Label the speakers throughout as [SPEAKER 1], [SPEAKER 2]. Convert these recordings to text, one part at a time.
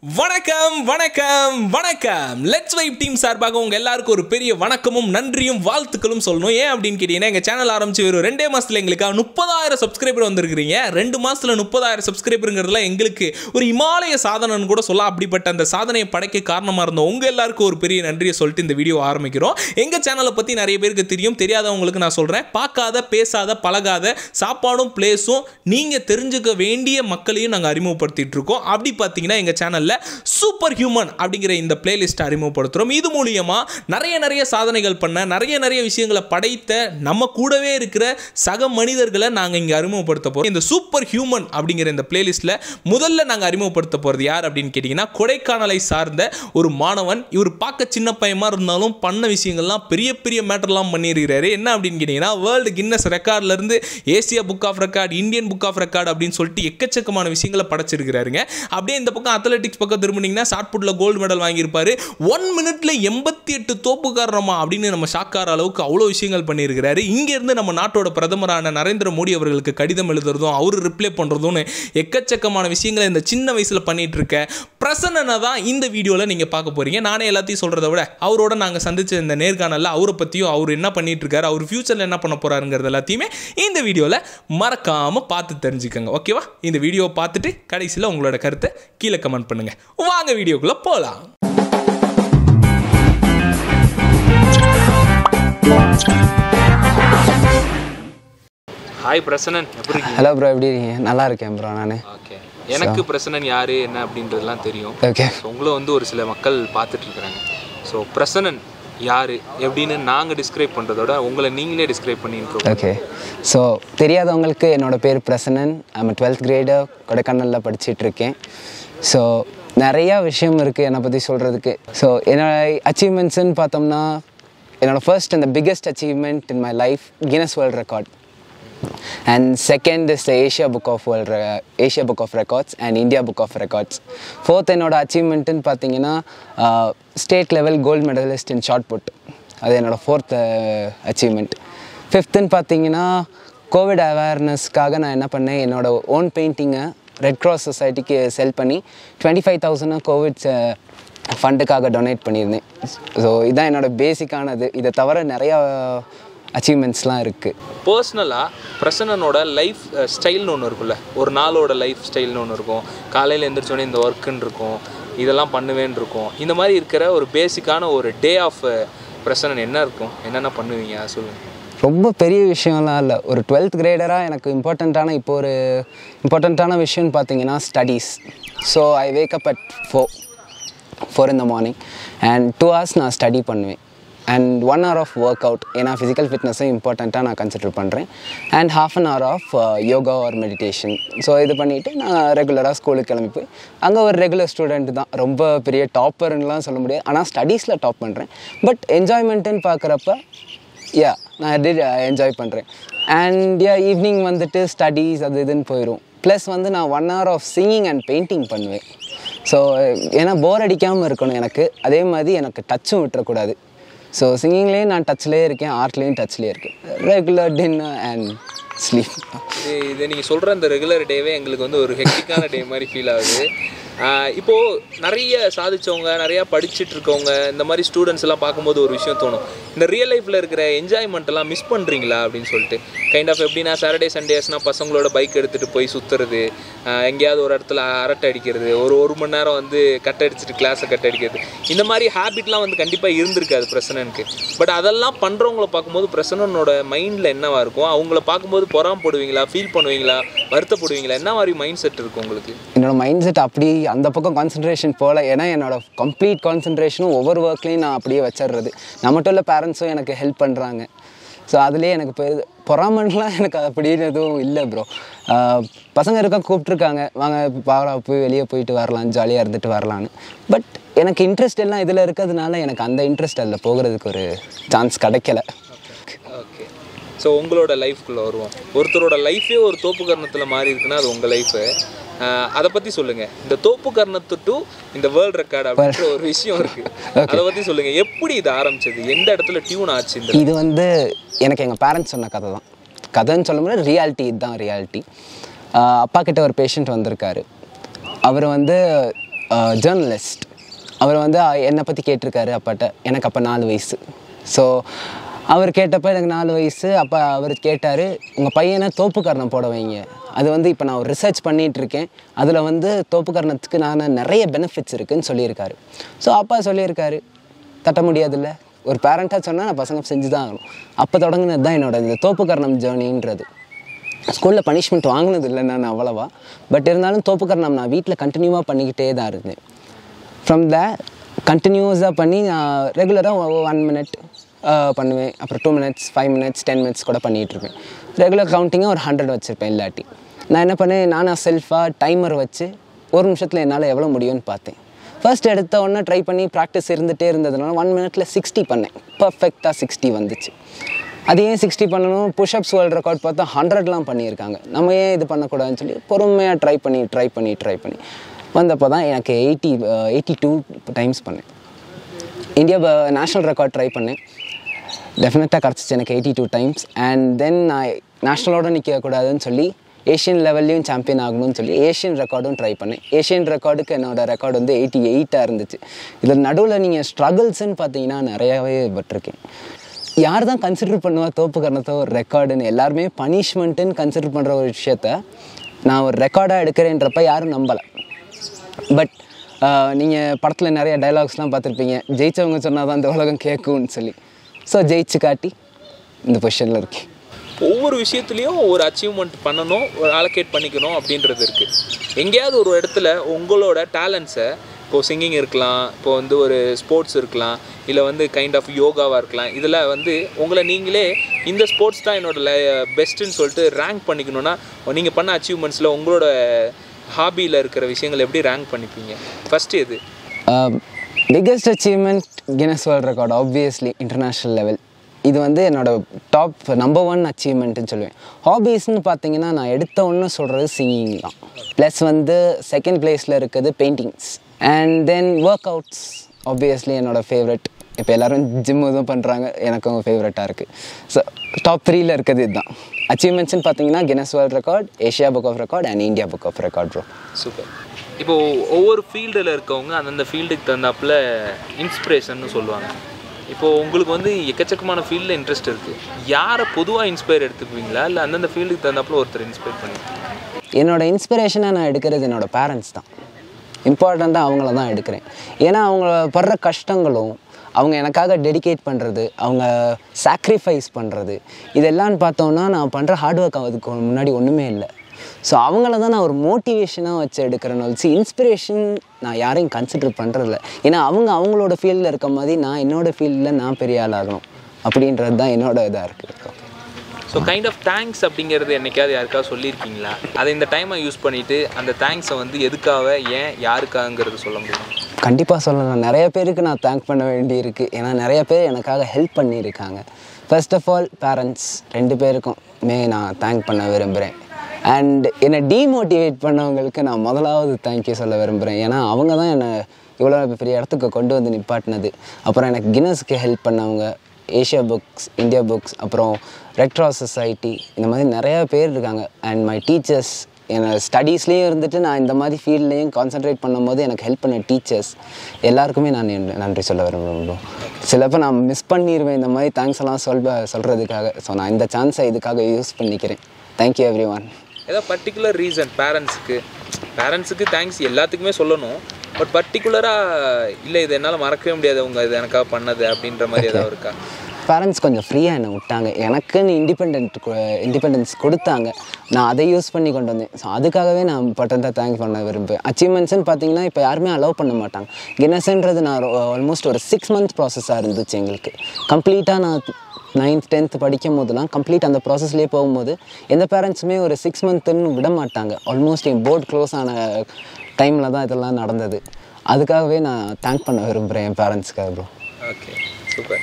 [SPEAKER 1] வணக்கம் வணக்கம் வணக்கம் லெட்ஸ் வைப் டீம் சார்பாக உங்க எல்லாருக்கும் ஒரு பெரிய வணக்கமும் நன்றியும் வாழ்த்துக்களும் சொல்லணும் ஏன் அப்படின்னு கேட்டீங்கன்னா எங்க சேனல் ஆரம்பிச்சு ஒரு ரெண்டே மாசத்துல எங்களுக்கு முப்பதாயிரம் சப்ஸ்கிரைபர் வந்திருக்கிறீங்க ரெண்டு மாசத்துல முப்பதாயிரம் சப்ஸ்கிரைபருங்கிறதுல எங்களுக்கு ஒரு இமாலய சாதனைன்னு கூட சொல்லலாம் அப்படிப்பட்ட அந்த சாதனையை படைக்க காரணமா இருந்த உங்க எல்லாருக்கும் ஒரு பெரிய நன்றியை சொல்லிட்டு இந்த வீடியோ ஆரம்பிக்கிறோம் எங்க சேனலை பத்தி நிறைய பேருக்கு தெரியும் தெரியாதவங்களுக்கு நான் சொல்றேன் பார்க்காத பேசாத பழகாத சாப்பாடும் பிளேஸும் நீங்க தெரிஞ்சுக்க வேண்டிய மக்களையும் நாங்கள் அறிமுகப்படுத்திட்டு இருக்கோம் அப்படி பார்த்தீங்கன்னா எங்க சேனல்ல சூப்பர் ஹியூமன் அப்படிங்கிற இந்த பிளேலிஸ்ட் அறிமுகப்படுத்துகிறோம் இது மூலியமா நிறைய நிறைய சாதனைகள் பண்ண நிறைய நிறைய விஷயங்களை படைத்த நம்ம கூடவே இருக்கிற சக மனிதர்களை நாங்கள் இங்கே அறிமுகப்படுத்த போகிறோம் இந்த சூப்பர் ஹியூமன் அப்படிங்கிற இந்த பிளேலிஸ்ட்டில் முதல்ல நாங்கள் அறிமுகப்படுத்த போகிறது யார் அப்படின்னு கேட்டிங்கன்னா கொடைக்கானலை சார்ந்த ஒரு மாணவன் இவர் பார்க்க சின்ன பையமாக இருந்தாலும் பண்ண விஷயங்கள்லாம் பெரிய பெரிய மேட்டர்லாம் பண்ணியிருக்கிறாரு என்ன அப்படின்னு கேட்டிங்கன்னா வேர்ல்டு கின்னஸ் ரெக்கார்ட்லேருந்து Asia book of record Indian book of record அப்படின்னு சொல்லிட்டு எக்கச்சக்கமான விஷயங்களை படைச்சிருக்கிறாருங்க அப்படியே இந்த பக்கம் அத்லெட்டிக்ஸ் பக்கம் திரும்பினீங்கன்னா ஷார்ட் புட்டில் கோல்டு மெடல் வாங்கியிருப்பாரு ஒன் மினிட்ல எண்பத்தி எட்டு தோப்புக்காரனமா அப்படின்னு நம்ம ஷாக்கார அளவுக்கு அவ்வளோ விஷயங்கள் பண்ணியிருக்கிறாரு இங்கேருந்து நம்ம நாட்டோட பிரதமரான நரேந்திர மோடி அவர்களுக்கு கடிதம் எழுதுறதும் அவர் ரிப்ளை பண்ணுறதும்னு எக்கச்சக்கமான விஷயங்களை இந்த சின்ன வயசில் பண்ணிட்டு இருக்க பிரசன்னனை தான் இந்த வீடியோவில் நீங்கள் பார்க்க போறீங்க நானே எல்லாத்தையும் சொல்கிறத விட அவரோட நாங்கள் சந்திச்ச இந்த நேர்காணலில் அவரை பற்றியும் அவர் என்ன பண்ணிட்டு இருக்காரு அவர் ஃபியூச்சரில் என்ன பண்ண போறாருங்கிறது எல்லாத்தையுமே இந்த வீடியோவில் மறக்காமல் பார்த்து தெரிஞ்சுக்கோங்க ஓகேவா இந்த வீடியோவை பார்த்துட்டு கடைசியில் உங்களோட கருத்தை கீழே கமெண்ட் பண்ணுங்க வாங்க வீடியோக்குள்ளே போகலாம் ஹாய் பிரசனன் எப்படி இருக்கீங்க
[SPEAKER 2] ஹலோ ப்ரோ எப்படி இருக்கீங்க நல்லா இருக்கேன் ப்ரோ நான்
[SPEAKER 1] ஓகே எனக்கு பிரசனன் யாரு என்ன அப்படின்றதுலாம் தெரியும்
[SPEAKER 2] ஓகே
[SPEAKER 1] ஸோ உங்களை வந்து ஒரு சில மக்கள் பார்த்துட்டு இருக்கிறாங்க ஸோ பிரசனன் யாரு எப்படின்னு நாங்கள் டிஸ்கிரைப் பண்ணுறதோட உங்களை நீங்களே டிஸ்கிரைப் பண்ணியிருக்கோம்
[SPEAKER 2] ஓகே ஸோ தெரியாதவங்களுக்கு என்னோட பேர் பிரசன்னன் நம்ம டுவெல்த் கிரேடு கொடைக்கானலில் படிச்சிட்டு இருக்கேன் ஸோ நிறையா விஷயம் இருக்குது என்னை பற்றி சொல்கிறதுக்கு ஸோ என்னோட அச்சீவ்மெண்ட்ஸ்ன்னு பார்த்தோம்னா என்னோட ஃபர்ஸ்ட் அந்த biggest achievement in my life Guinness world record and second is the Asia book of world Asia book of records and India book of records fourth என்னோட அச்சீவ்மெண்ட்டுன்னு பார்த்தீங்கன்னா state level gold medalist in shot put அது என்னோட fourth achievement ஃபிஃப்த்துன்னு பார்த்தீங்கன்னா Covid அவேர்னஸ்க்காக நான் என்ன பண்ணேன் என்னோட ஓன் பெயிண்டிங்கை ரெட் கிராஸ் சொசைட்டிக்கு செல் பண்ணி டுவெண்ட்டி ஃபைவ் தௌசண்ட் கோவிட் ஃபண்டுக்காக டொனேட் பண்ணியிருந்தேன் ஸோ இதுதான் என்னோட பேசிக்கானது இதை தவிர நிறையா அச்சீவ்மெண்ட்ஸ்லாம் இருக்குது
[SPEAKER 1] பர்சனலாக பிரசன்னனோட லைஃப் ஸ்டைல்னு ஒன்று இருக்குல்ல ஒரு நாளோட லைஃப் ஸ்டைல்னு ஒன்று இருக்கும் காலையில் எந்திரிச்சோடனே இந்த ஒர்க்குன்னு இருக்கும் இதெல்லாம் பண்ணுவேன்னு இருக்கும் இந்த மாதிரி இருக்கிற ஒரு பேசிக்கான ஒரு டே ஆஃப் பிரசன்னன் என்ன இருக்கும் என்னென்ன பண்ணுவீங்க அதை சொல்லுங்கள்
[SPEAKER 2] ரொம்ப பெரிய விஷயம்லாம் இல்லை ஒரு டுவெல்த் கிரேடராக எனக்கு இம்பார்ட்டண்ட்டான இப்போ ஒரு இம்பார்ட்டண்ட்டான விஷயம்னு பார்த்தீங்கன்னா studies so I wake up at four four in the morning and two hours நான் ஸ்டடி பண்ணுவேன் and one hour of work out ஏன்னா ஃபிசிக்கல் ஃபிட்னஸும் இம்பார்ட்டண்ட்டாக நான் கன்சிடர் பண்ணுறேன் and half an hour of yoga or meditation so இது பண்ணிவிட்டு நான் ரெகுலராக ஸ்கூலுக்கு கிளம்பி போய் அங்கே ஒரு ரெகுலர் ஸ்டூடெண்ட் தான் ரொம்ப பெரிய டாப்பர்னுலாம் சொல்ல முடியாது ஆனால் ஸ்டடீஸில் டாப் பண்ணுறேன் பட் என்ஜாய்மெண்ட்டுன்னு பார்க்குறப்ப யா நான் டிட் என்ஜாய் பண்ணுறேன் அண்ட் யா ஈவினிங் வந்துட்டு ஸ்டடீஸ் அது இதுன்னு போயிடும் ப்ளஸ் வந்து நான் one hour of singing and painting பண்ணுவேன் ஸோ ஏன்னா போர் அடிக்காமல் இருக்கணும் எனக்கு அதே மாதிரி எனக்கு டச்சும் விட்டுறக்கூடாது ஸோ சிங்கிங்லேயும் நான் டச்லேயே இருக்கேன் ஆர்ட்லேயும் டச்லேயே இருக்கேன் ரெகுலர் டின்னர் அண்ட் ஸ்லீப்
[SPEAKER 1] இது இது நீங்கள் சொல்கிற அந்த ரெகுலர் டேவே எங்களுக்கு வந்து ஒரு ஹெக்டிக்கான டே மாதிரி ஃபீல் ஆகுது ஆஹ் இப்போ நிறைய சாதிச்சவங்க நிறைய படிச்சுட்டு இருக்கவங்க இந்த மாதிரி ஸ்டூடெண்ட்ஸ் எல்லாம் பார்க்கும்போது ஒரு விஷயம் தோணும் இந்த ரியல் லைஃப்பில் இருக்கிற என்ஜாய்மெண்ட் எல்லாம் மிஸ் பண்ணுறீங்களா அப்படின்னு சொல்லிட்டு கைண்ட் ஆஃப் எப்படின்னா சாட்டர்டே சண்டேஸ்னா பசங்களோட பைக் எடுத்துகிட்டு போய் சுற்றுறது எங்கேயாவது ஒரு இடத்துல அரட்டை அடிக்கிறது ஒரு ஒரு மணி நேரம் வந்து கட் அடிச்சுட்டு கிளாஸை கட் அடிக்கிறது இந்த மாதிரி ஹேபிட்லாம் வந்து கண்டிப்பாக இருந்திருக்காது பிரசனனுக்கு பட் அதெல்லாம் பண்ணுறவங்கள பார்க்கும்போது பிரசனனோட மைண்டில் என்னவா இருக்கும் அவங்கள பார்க்கும்போது பொறாமப்படுவீங்களா ஃபீல் பண்ணுவீங்களா வருத்தப்படுவீங்களா என்ன மாதிரி மைண்ட் செட் இருக்கும் உங்களுக்கு
[SPEAKER 2] என்னோட மைண்ட் செட் அப்படி அந்த பக்கம் கான்சன்ட்ரேஷன் போகல ஏன்னா என்னோட கம்ப்ளீட் கான்சன்ட்ரேஷனும் ஒவ்வொரு ஒர்க்லேயும் நான் அப்படியே வச்சிடுறது நான் மட்டும் இல்லை பேரண்ட்ஸும் எனக்கு ஹெல்ப் பண்ணுறாங்க ஸோ அதுலேயே எனக்கு போயிருது பொறாமன்லாம் எனக்கு அப்படின்னு எதுவும் இல்லை ப்ரோ பசங்க இருக்க கூப்பிட்ருக்காங்க வாங்க பாரா போய் வெளியே போயிட்டு வரலாம் ஜாலியாக இருந்துட்டு வரலான்னு பட் எனக்கு இன்ட்ரெஸ்ட் எல்லாம் இதில் இருக்கிறதுனால எனக்கு அந்த இன்ட்ரெஸ்ட் அதில் போகிறதுக்கு ஒரு சான்ஸ் கிடைக்கல
[SPEAKER 1] ஓகே ஸோ உங்களோட லைஃப்குள்ளே வருவோம் ஒருத்தரோட லைஃபே ஒரு தோப்பு கர்ணத்தில் மாறி இருக்குன்னா அது உங்கள் லைஃபு அதை பற்றி சொல்லுங்கள் இந்த தோப்பு கர்ணத்து டு இந்த வேர்ல்ட் ரெக்கார்டு அப்படின்ற ஒரு விஷயம் இருக்குது அதை பற்றி சொல்லுங்கள் எப்படி இது ஆரம்பிச்சது எந்த இடத்துல டியூன் ஆச்சு இந்த
[SPEAKER 2] இது வந்து எனக்கு எங்கள் பேரண்ட்ஸ் சொன்ன கதை தான் கதைன்னு சொல்ல முடியாது ரியாலிட்டி இதுதான் ரியாலிட்டி அப்பா கிட்ட ஒரு பேஷண்ட் வந்திருக்காரு அவர் வந்து ஜேர்னலிஸ்ட் அவர் வந்து அஹ், என்னை பற்றி கேட்டிருக்காரு அப்பாட்ட எனக்கு அப்போ நாலு வயசு ஸோ அவர் கேட்டப்போ எனக்கு நாலு வயசு அப்போ அவர் கேட்டார் உங்கள் பையனை தோப்புக்கரணம் போட வைங்க அது வந்து இப்போ நான் ஒரு ரிசர்ச் பண்ணிகிட்டு இருக்கேன் அதில் வந்து தோப்புக்கரணத்துக்கு நான் நிறைய பெனிஃபிட்ஸ் இருக்குன்னு சொல்லியிருக்காரு ஸோ அப்பா சொல்லியிருக்காரு தட்ட முடியாதுல்ல ஒரு பேரண்ட்டாக சொன்னால் நான் பசங்க செஞ்சு தான் ஆகணும் அப்போ தொடங்கினது தான் என்னோட இந்த தோப்புக்கரணம் ஜேர்னின்றது ஸ்கூலில் பனிஷ்மெண்ட் வாங்கினது இல்லை நான் அவ்வளவா பட் இருந்தாலும் தோப்புக்கரணம் நான் வீட்டில் கண்டினியூவாக பண்ணிக்கிட்டே தான் இருந்தேன் ஃப்ரம் த கண்டினியூஸாக பண்ணி நான் ரெகுலராக ஒன் மினிட் பண்ணுவேன் அப்புறம் two minutes five minutes ten minutes கூட பண்ணிகிட்டு இருப்பேன் ரெகுலர் கவுண்டிங்காக ஒரு ஹண்ட்ரட் வச்சுருப்பேன் இல்லாட்டி நான் என்ன பண்ணேன் நானாக செல்ஃபாக டைமர் வச்சு ஒரு நிமிஷத்தில் என்னால் எவ்வளோ முடியும்னு பார்த்தேன் ஃபர்ஸ்ட் எடுத்த உடனே ட்ரை பண்ணி ப்ராக்டிஸ் இருந்துகிட்டே இருந்ததுனால ஒன் மினிட்ல சிக்ஸ்டி பண்ணேன் பர்ஃபெக்டாக சிக்ஸ்டி வந்துச்சு அது ஏன் சிக்ஸ்டி பண்ணணும் புஷ்அப்ஸ் வேர்ல்ட் ரெக்கார்ட் பார்த்தா ஹண்ட்ரட்லாம் பண்ணியிருக்காங்க நம்ம ஏன் இது பண்ணக்கூடாதுன்னு சொல்லி பொறுமையாக ட்ரை பண்ணி ட்ரை பண்ணி ட்ரை பண்ணி வந்தப்போ தான் எனக்கு எயிட்டி எயிட்டி டூ டைம்ஸ் பண்ணேன் இந்தியா நேஷ்னல் ரெக்கார்ட் ட்ரை பண்ணேன் டெஃபினட்டாக கிடச்சிச்சு எனக்கு eighty two times and then நான் நேஷ்னலோட நிற்கக்கூடாதுன்னு சொல்லி ஏஷியன் லெவல்லையும் சாம்பியன் ஆகணும்னு சொல்லி ஏஷியன் ரெக்கார்டும் ட்ரை பண்ணேன் ஏஷியன் ரெக்கார்டுக்கு என்னோட ரெக்கார்டு வந்து எயிட்டி எயிட்டாக இருந்துச்சு இதில் நடுவில் நீங்கள் ஸ்ட்ரகிள்ஸ்ன்னு பார்த்தீங்கன்னா நிறையாவே பட்டிருக்கேன் யார் தான் கன்சிடர் பண்ணுவா தோப்பு கரணத்தை ஒரு ரெக்கார்டுன்னு எல்லாருமே பனிஷ்மெண்ட்டுன்னு கன்சிடர் பண்ணுற ஒரு விஷயத்த நான் ஒரு ரெக்கார்டாக எடுக்கிறேன்றப்ப யாரும் நம்பலை பட் நீங்கள் படத்தில் நிறைய டைலாக்ஸ்லாம் பார்த்துருப்பீங்க ஜெயிச்சவங்க சொன்னால் தான் இந்த உலகம் கேட்கும்னு சொல்லி ஸோ ஜெயிச்சு காட்டி இந்த பொசிஷனில் இருக்கேன்
[SPEAKER 1] ஒவ்வொரு விஷயத்துலையும் ஒரு அச்சீவ்மெண்ட் பண்ணணும் ஒரு அலோகேட் பண்ணிக்கணும் அப்படின்றது இருக்குது எங்கேயாவது ஒரு இடத்துல உங்களோட டேலண்ட்ஸை இப்போது சிங்கிங் இருக்கலாம் இப்போ வந்து ஒரு ஸ்போர்ட்ஸ் இருக்கலாம் இல்லை வந்து கைண்ட் ஆஃப் யோகாவாக இருக்கலாம் இதில் வந்து உங்களை நீங்களே இந்த ஸ்போர்ட்ஸ் தான் என்னோட பெஸ்ட்டுன்னு சொல்லிட்டு ரேங்க் பண்ணிக்கணும்னா நீங்கள் பண்ண அச்சீவ்மெண்ட்ஸில் உங்களோட ஹாபியில் இருக்கிற விஷயங்கள் எப்படி ரேங்க் பண்ணிப்பீங்க ஃபஸ்ட்டு எது
[SPEAKER 2] biggest achievement Guinness world record obviously international level இது வந்து என்னோட டாப் நம்பர் ஒன் அச்சீவ்மெண்ட்டுன்னு சொல்லுவேன் ஹாபீஸ்னு பார்த்தீங்கன்னா நான் எடுத்த ஒன்று சொல்கிறது சிங்கிங் தான் ப்ளஸ் வந்து செகண்ட் பிளேஸில் இருக்குது paintings and then work outs obviously என்னோட ஃபேவரட் இப்போ எல்லோரும் ஜிம் இதுவும் பண்ணுறாங்க எனக்கும் ஃபேவரட்டாக இருக்குது ஸோ டாப் த்ரீல இருக்கிறது இதுதான் அச்சீவ்மெண்ட்ஸ்னு பார்த்தீங்கன்னா Guinness world record Asia book of record and India book of record bro
[SPEAKER 1] super இப்போ ஒவ்வொரு ஃபீல்டில் இருக்கவங்க அந்தந்த ஃபீல்டுக்கு தகுந்தாப்புல இன்ஸ்பிரேஷன்னு சொல்லுவாங்க இப்போ உங்களுக்கு வந்து எக்கச்சக்கமான ஃபீல்டில் இன்ட்ரெஸ்ட் இருக்குது யாரை பொதுவாக இன்ஸ்பயர் எடுத்துக்குவீங்களா இல்லை அந்தந்த ஃபீல்டுக்கு தகுந்தாப்புல ஒருத்தர் இன்ஸ்பயர் பண்ணுவீங்க
[SPEAKER 2] என்னோட இன்ஸ்பிரேஷனாக நான் எடுக்கிறது என்னோட பேரண்ட்ஸ் தான் இம்பார்ட்டண்ட்டாக அவங்கள தான் எடுக்கிறேன் ஏன்னா அவங்க படுற கஷ்டங்களும் அவங்க எனக்காக டெடிகேட் பண்ணுறது அவங்க சாக்ரிஃபைஸ் பண்ணுறது இதெல்லாம் பார்த்தோன்னா நான் பண்ணுற ஹார்ட் ஒர்க் அதுக்கு முன்னாடி ஒன்றுமே இல்லை ஸோ அவங்கள தான் நான் ஒரு மோட்டிவேஷனாக வச்சு எடுக்கிறேன்னு வச்சு இன்ஸ்பிரேஷன் நான் யாரையும் கன்சிடர் பண்ணுறதில்ல ஏன்னா அவங்க அவங்களோட ஃபீல்டில் இருக்க மாதிரி நான் என்னோட ஃபீல்டில் நான் பெரிய ஆள் ஆகணும் அப்படின்றது தான் என்னோட இதாக இருக்குது
[SPEAKER 1] ஸோ கைண்ட் ஆஃப் தேங்க்ஸ் அப்படிங்கிறது என்னைக்காவது யாருக்காவது சொல்லியிருக்கீங்களா அதை இந்த டைமை யூஸ் பண்ணிவிட்டு அந்த தேங்க்ஸை வந்து எதுக்காக ஏன் யாருக்காகங்கிறது சொல்ல முடியும்
[SPEAKER 2] கண்டிப்பாக சொல்லலாம் நிறைய பேருக்கு நான் தேங்க் பண்ண வேண்டியிருக்கு ஏன்னா நிறைய பேர் எனக்காக ஹெல்ப் பண்ணியிருக்காங்க ஃபர்ஸ்ட் ஆஃப் ஆல் பேரண்ட்ஸ் ரெண்டு பேருக்குமே நான் தேங்க் பண்ண விரும்புகிறேன் அண்ட் என்னை டீமோட்டிவேட் பண்ணவங்களுக்கு நான் முதலாவது தேங்க்யூ சொல்ல விரும்புகிறேன் ஏன்னா அவங்க தான் என்னை இவ்வளோ பெரிய இடத்துக்கு கொண்டு வந்து நிப்பாட்டினது அப்புறம் எனக்கு கின்னஸ்க்கு ஹெல்ப் பண்ணவங்க ஏஷியா புக்ஸ் இந்தியா புக்ஸ் அப்புறம் ரெட் கிராஸ் சொசைட்டி இந்த மாதிரி நிறையா பேர் இருக்காங்க அண்ட் மை டீச்சர்ஸ் என்னோட ஸ்டடீஸ்லேயும் இருந்துட்டு நான் இந்த மாதிரி ஃபீல்ட்லேயும் கான்சென்ட்ரேட் பண்ணும்போது எனக்கு ஹெல்ப் பண்ண டீச்சர்ஸ் எல்லாருக்குமே நான் நன்றி- நன்றி சொல்ல விரும்புகிறேன் சிலப்போ நான் மிஸ் பண்ணிடுவேன் இந்த மாதிரி தேங்க்ஸ் எல்லாம் சொல்ல சொல்கிறதுக்காக ஸோ நான் இந்த சான்ஸை இதுக்காக யூஸ் பண்ணிக்கிறேன் தேங்க்யூ எவ்ரி ஒன்
[SPEAKER 1] ஏதோ பர்டிகுலர் ரீசன் பேரண்ட்ஸுக்கு பேரண்ட்ஸுக்கு தேங்க்ஸ் எல்லாத்துக்குமே சொல்லணும் பட் பர்டிகுலராக இல்லை இது என்னால் மறக்கவே முடியாது அவங்க இது எனக்காக பண்ணது அப்படின்ற மாதிரி ஏதாவது இருக்கா
[SPEAKER 2] பேரண்ட்ஸ் கொஞ்சம் ஃப்ரீயாக என்னை விட்டாங்க எனக்குன்னு இண்டிபெண்ட் இண்டிபெண்டன்ஸ் கொடுத்தாங்க நான் அதை யூஸ் பண்ணி கொண்டு வந்தேன் ஸோ அதுக்காகவே நான் இம்பார்ட்டண்ட்டாக தேங்க் பண்ண விரும்புவேன் அச்சீவ்மெண்ட்ஸ்னு பார்த்தீங்கன்னா இப்போ யாருமே அலோவ் பண்ண மாட்டாங்க கின்னஸ்ன்றது நான் ஆல்மோஸ்ட் ஒரு சிக்ஸ் மந்த் ப்ராசஸாக இருந்துச்சு எங்களுக்கு கம்ப்ளீட்டாக நான் நைன்த் டென்த் படிக்கும் போதெல்லாம் கம்ப்ளீட் அந்த ப்ராசஸ்லேயே போகும்போது எந்த பேரண்ட்ஸுமே ஒரு சிக்ஸ் மந்த்துன்னு விட மாட்டாங்க ஆல்மோஸ்ட் என் போர்ட் க்ளோஸ் ஆன டைமில் தான் இதெல்லாம் நடந்தது அதுக்காகவே நான் தேங்க் பண்ண விரும்புகிறேன் என் பேரண்ட்ஸ்க்காக ப்ரோ
[SPEAKER 1] ஓகே சூப்பர்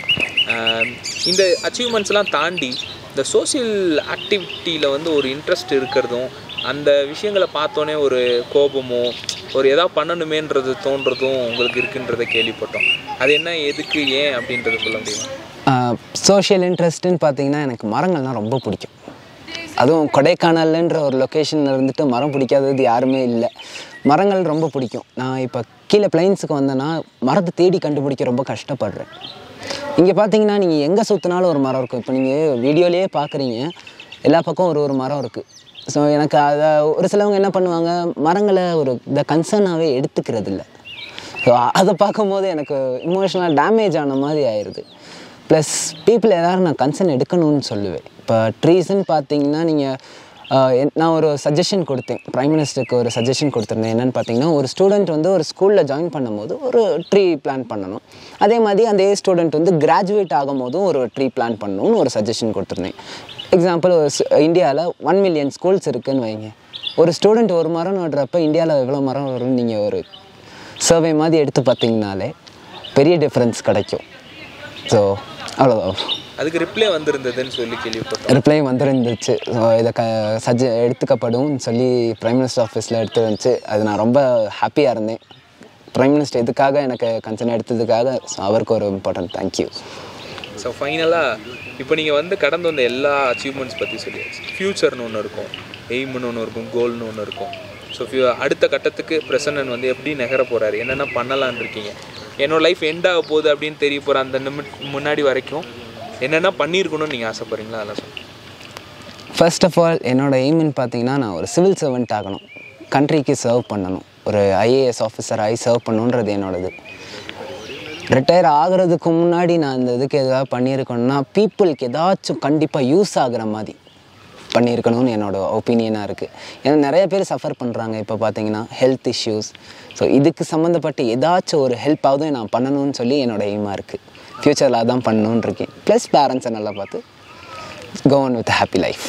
[SPEAKER 1] இந்த அச்சீவ்மெண்ட்ஸ்லாம் தாண்டி இந்த சோஷியல் ஆக்டிவிட்டியில் வந்து ஒரு இன்ட்ரெஸ்ட் இருக்கிறதும் அந்த விஷயங்களை பார்த்தோன்னே ஒரு கோபமோ ஒரு எதாவது பண்ணணுமேன்றது தோன்றதும் உங்களுக்கு இருக்குன்றதை கேள்விப்பட்டோம் அது என்ன எதுக்கு ஏன் அப்படின்றத சொல்ல முடியுமா
[SPEAKER 2] சோஷியல் இன்ட்ரெஸ்ட்டுன்னு பார்த்தீங்கன்னா எனக்கு மரங்கள்லாம் ரொம்ப பிடிக்கும் அதுவும் கொடைக்கானல்ன்ற ஒரு லொக்கேஷனில் இருந்துட்டு மரம் பிடிக்காதது யாருமே இல்லை மரங்கள் ரொம்ப பிடிக்கும் நான் இப்போ கீழே பிளைன்ஸுக்கு வந்தேன்னா மரத்தை தேடி கண்டுபிடிக்க ரொம்ப கஷ்டப்படுறேன் இங்கே பார்த்தீங்கன்னா நீங்கள் எங்கே சுற்றினாலும் ஒரு மரம் இருக்கும் இப்போ நீங்கள் வீடியோலேயே பார்க்குறீங்க எல்லா பக்கம் ஒரு ஒரு மரம் இருக்குது ஸோ எனக்கு அதை ஒரு சிலவங்க என்ன பண்ணுவாங்க மரங்களை ஒரு இந்த கன்சர்னாகவே எடுத்துக்கிறது இல்லை ஸோ அதை பார்க்கும்போது எனக்கு இமோஷனலாக டேமேஜ் ஆன மாதிரி ஆயிடுது ப்ளஸ் பீப்புள் எல்லோரும் நான் கன்சர்ன் எடுக்கணும்னு சொல்லுவேன் இப்போ ட்ரீஸ்ன்னு பார்த்தீங்கன்னா நீங்கள் நான் ஒரு சஜஷன் கொடுத்தேன் ப்ரைம் மினிஸ்டருக்கு ஒரு சஜஷன் கொடுத்துருந்தேன் என்னென்னு பார்த்தீங்கன்னா ஒரு ஸ்டூடெண்ட் வந்து ஒரு ஸ்கூலில் ஜாயின் பண்ணும்போது ஒரு ட்ரீ பிளான் பண்ணணும் அதே மாதிரி அதே ஸ்டூடெண்ட் வந்து கிராஜுவேட் ஆகும்போதும் ஒரு ட்ரீ பிளான் பண்ணணும்னு ஒரு சஜஷன் கொடுத்துருந்தேன் எக்ஸாம்பிள் ஒரு இந்தியாவில் ஒன் மில்லியன் ஸ்கூல்ஸ் இருக்குதுன்னு வைங்க ஒரு ஸ்டூடெண்ட் ஒரு மரம் நடுறப்ப இந்தியாவில் எவ்வளோ மரம் வரும்னு நீங்கள் ஒரு சர்வே மாதிரி எடுத்து பார்த்தீங்கனாலே பெரிய டிஃப்ரென்ஸ் கிடைக்கும் ஸோ அவ்வளோதான்
[SPEAKER 1] அதுக்கு ரிப்ளை வந்திருந்ததுன்னு சொல்லி கேள்விப்பட்டோம்
[SPEAKER 2] ரிப்ளை வந்துருந்துச்சு ஸோ இதை க சஜ எடுத்துக்கப்படும் சொல்லி ப்ரைம் மினிஸ்டர் ஆஃபீஸில் எடுத்து வந்துச்சு அது நான் ரொம்ப ஹாப்பியாக இருந்தேன் ப்ரைம் மினிஸ்டர் இதுக்காக எனக்கு கன்சர்ன் எடுத்ததுக்காக ஸோ அவருக்கு ஒரு இம்பார்ட்டன்ட் தேங்க்யூ
[SPEAKER 1] ஸோ ஃபைனலாக இப்போ நீங்கள் வந்து கடந்து வந்த எல்லா அச்சீவ்மெண்ட்ஸ் பற்றி சொல்லியாச்சு ஃப்யூச்சர்னு ஒன்று இருக்கும் எய்ம்னு ஒன்று இருக்கும் கோல்னு ஒன்று இருக்கும் ஸோ ஃபியூ அடுத்த கட்டத்துக்கு பிரசன்னன் வந்து எப்படி நகர போகிறாரு என்னென்ன பண்ணலான்னு இருக்கீங்க என்னோட லைஃப் எண்ட் ஆக போகுது அப்படின்னு தெரிய போகிற அந்த நிமிட் முன்னாடி வரைக்கும் என்னென்ன பண்ணியிருக்கணும்னு நீங்கள் ஆசைப்படுறீங்களா அதெல்லாம் சொல்லுங்கள்
[SPEAKER 2] ஃபர்ஸ்ட் ஆஃப் ஆல் என்னோட எய்ம்னு பார்த்தீங்கன்னா நான் ஒரு சிவில் சர்வெண்ட் ஆகணும் கண்ட்ரிக்கு சர்வ் பண்ணணும் ஒரு ஐஏஎஸ் ஆஃபீஸர் ஆகி சர்வ் பண்ணணுன்றது என்னோடது ரிட்டையர் ஆகிறதுக்கு முன்னாடி நான் இந்த இதுக்கு எதாவது பண்ணியிருக்கணும்னா பீப்புளுக்கு ஏதாச்சும் கண்டிப்பாக யூஸ் ஆகுற மாதிரி பண்ணியிருக்கணும்னு என்னோட ஒப்பீனியனாக இருக்குது ஏன்னா நிறைய பேர் சஃபர் பண்ணுறாங்க இப்போ பார்த்தீங்கன்னா ஹெல்த் இஷ்யூஸ் ஸோ இதுக்கு சம்மந்தப்பட்ட ஏதாச்சும் ஒரு ஹெல்ப்பாவது நான் பண்ணணும்னு சொல்லி என்னோட எய்மாக இருக்குது ஃப்யூச்சரில் அதான் பண்ணணுன்னு இருக்கேன் ப்ளஸ் பேரண்ட்ஸை நல்லா பார்த்து go on with happy life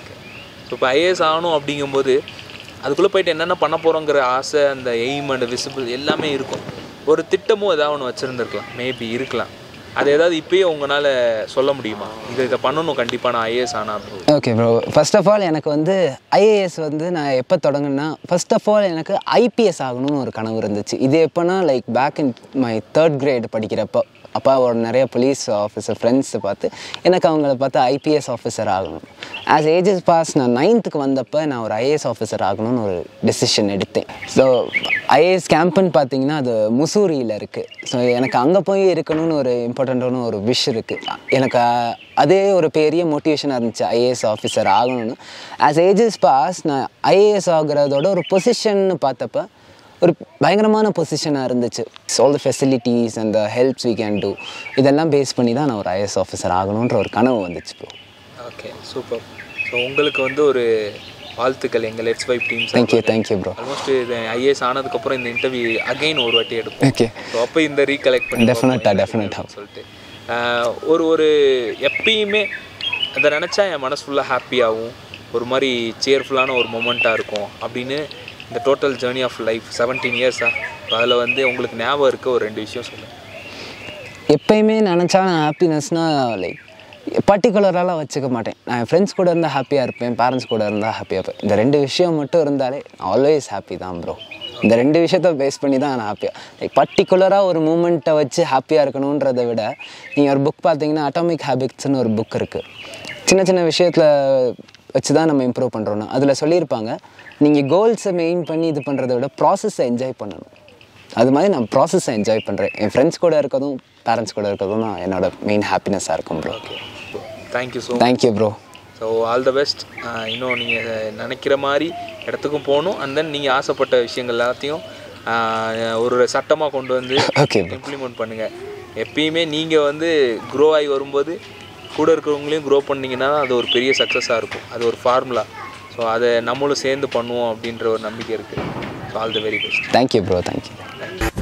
[SPEAKER 1] so இப்போ ஐஏஎஸ் ஆகணும் அப்படிங்கும்போது அதுக்குள்ளே போயிட்டு என்னென்ன பண்ண போகிறோங்கிற ஆசை அந்த எய்ம் அண்ட் விசிபிள் எல்லாமே இருக்கும் ஒரு திட்டமும் ஏதாவது ஒன்று வச்சுருந்துருக்கலாம் மேபி இருக்கலாம் அது ஏதாவது இப்பயே உங்களால் சொல்ல முடியுமா இது இதை பண்ணணும் கண்டிப்பாக நான் ஐஏஎஸ் ஆனால் அப்படின்னு
[SPEAKER 2] okay bro first of all எனக்கு வந்து ஐஏஎஸ் வந்து நான் எப்போ தொடங்குனா ஃபர்ஸ்ட் ஆஃப் ஆல் எனக்கு ஐபிஎஸ் ஆகணும்னு ஒரு கனவு இருந்துச்சு இது எப்போனா like back in my third grade படிக்கிறப்போ அப்போ ஒரு நிறைய போலீஸ் ஆஃபீஸர் ஃப்ரெண்ட்ஸை பார்த்து எனக்கு அவங்கள பார்த்து ஐபிஎஸ் ஆஃபீஸர் ஆகணும் ஆஸ் ஏஜஸ் பாஸ் நான் நைன்த்துக்கு வந்தப்போ நான் ஒரு ஐஏஎஸ் ஆஃபீஸர் ஆகணும்னு ஒரு டெசிஷன் எடுத்தேன் ஸோ ஐஏஎஸ் கேம்ப்புன்னு பார்த்தீங்கன்னா அது முசூரியில் இருக்குது ஸோ எனக்கு அங்கே போய் இருக்கணும்னு ஒரு இம்பார்ட்டண்ட்டான ஒரு விஷ் இருக்குது எனக்கு அஹ், அதே ஒரு பெரிய மோட்டிவேஷனாக இருந்துச்சு ஐஏஎஸ் ஆஃபீஸர் ஆகணும்னு ஆஸ் ஏஜஸ் பாஸ் நான் ஐஏஎஸ் ஆகுறதோட ஒரு பொசிஷன்னு பார்த்தப்ப ஒரு பயங்கரமான பொசிஷனாக இருந்துச்சு ஆல் த ஃபெசிலிட்டிஸ் அந்த ஹெல்ப்ஸ் வி கேன் டூ இதெல்லாம் பேஸ் பண்ணி தான் நான் ஒரு ஐஏஎஸ் ஆஃபீஸர் ஆகணுன்ற ஒரு கனவு வந்துச்சு ப்ரோ
[SPEAKER 1] ஓகே சூப்பர் ஸோ உங்களுக்கு வந்து ஒரு வாழ்த்துக்கள் எங்கள் let's vibe teams
[SPEAKER 2] thank you thank you bro
[SPEAKER 1] almost இது ஐஏஎஸ் ஆனதுக்கப்புறம் இந்த இன்டர்வியூ அகைன் ஒரு வாட்டி எடுப்போம்
[SPEAKER 2] ஓகே
[SPEAKER 1] ஸோ அப்போ இந்த ரீகலெக்ட் பண்ணி
[SPEAKER 2] Definite-ஆ,
[SPEAKER 1] பார்ப்போம்
[SPEAKER 2] definite-ஆ.
[SPEAKER 1] சொல்லிட்டு ஆஹ் ஒரு ஒரு எப்பயுமே அதை நினச்சா என் மனசு ஃபுல்லாக ஹாப்பியாகவும் ஒரு மாதிரி சேர்ஃபுல்லான ஒரு மொமெண்ட்டாக இருக்கும் அப்படின்னு இந்த total journey of life seventeen இயர்ஸாக அதில் வந்து உங்களுக்கு ஞாபகம் இருக்க ஒரு ரெண்டு விஷயம் சொல்லுங்கள்
[SPEAKER 2] எப்பயுமே நினச்சா நான் ஹாப்பினஸ்னால் லைக் பர்டிகுலராலாம் வச்சுக்க மாட்டேன் நான் என் ஃப்ரெண்ட்ஸ் கூட இருந்தால் ஹாப்பியாக இருப்பேன் பேரண்ட்ஸ் கூட இருந்தால் ஹாப்பியாக இருப்பேன் இந்த ரெண்டு விஷயம் மட்டும் இருந்தாலே ஆல்வேஸ் ஹாப்பி தான் ப்ரோ இந்த ரெண்டு விஷயத்த பேஸ் பண்ணி தான் நான் ஹாப்பியாக லைக் பர்டிகுலராக ஒரு மூமெண்ட்டை வச்சு ஹாப்பியாக இருக்கணுன்றதை விட நீங்கள் ஒரு புக் பார்த்தீங்கன்னா அட்டாமிக் ஹேபிட்ஸ்னு ஒரு புக் இருக்குது சின்ன சின்ன விஷயத்தில் வச்சு தான் நம்ம இம்ப்ரூவ் பண்ணுறோன்னு அதில் சொல்லியிருப்பாங்க நீங்கள் கோல்ஸை மெயின் பண்ணி இது பண்ணுறத விட ப்ராசஸை என்ஜாய் பண்ணணும் அது மாதிரி நான் ப்ராசஸை என்ஜாய் பண்ணுறேன் என் ஃப்ரெண்ட்ஸ் கூட இருக்கதும் பேரண்ட்ஸ் கூட இருக்கதும் தான் என்னோட மெயின் ஹாப்பினஸ்ஸாக இருக்கும் bro
[SPEAKER 1] okay thank you so
[SPEAKER 2] thank you bro
[SPEAKER 1] so all the best இன்னும் நீங்கள் நினைக்கிற மாதிரி இடத்துக்கும் போகணும் அண்ட் தென் நீங்கள் ஆசைப்பட்ட விஷயங்கள் எல்லாத்தையும் ஆஹ், ஒரு சட்டமாக கொண்டு வந்து
[SPEAKER 2] ஓகே ப்ரோ
[SPEAKER 1] இம்ப்ளிமெண்ட் பண்ணுங்கள் எப்பயுமே நீங்கள் வந்து க்ரோ ஆகி வரும்போது கூட இருக்கிறவங்களையும் க்ரோ பண்ணீங்கன்னா அது ஒரு பெரிய சக்ஸஸாக இருக்கும் அது ஒரு ஃபார்முலா ஸோ அதை நம்மளும் சேர்ந்து பண்ணுவோம் அப்படின்ற ஒரு நம்பிக்கை இருக்குது so all the very best
[SPEAKER 2] thank you bro thank you
[SPEAKER 1] thank you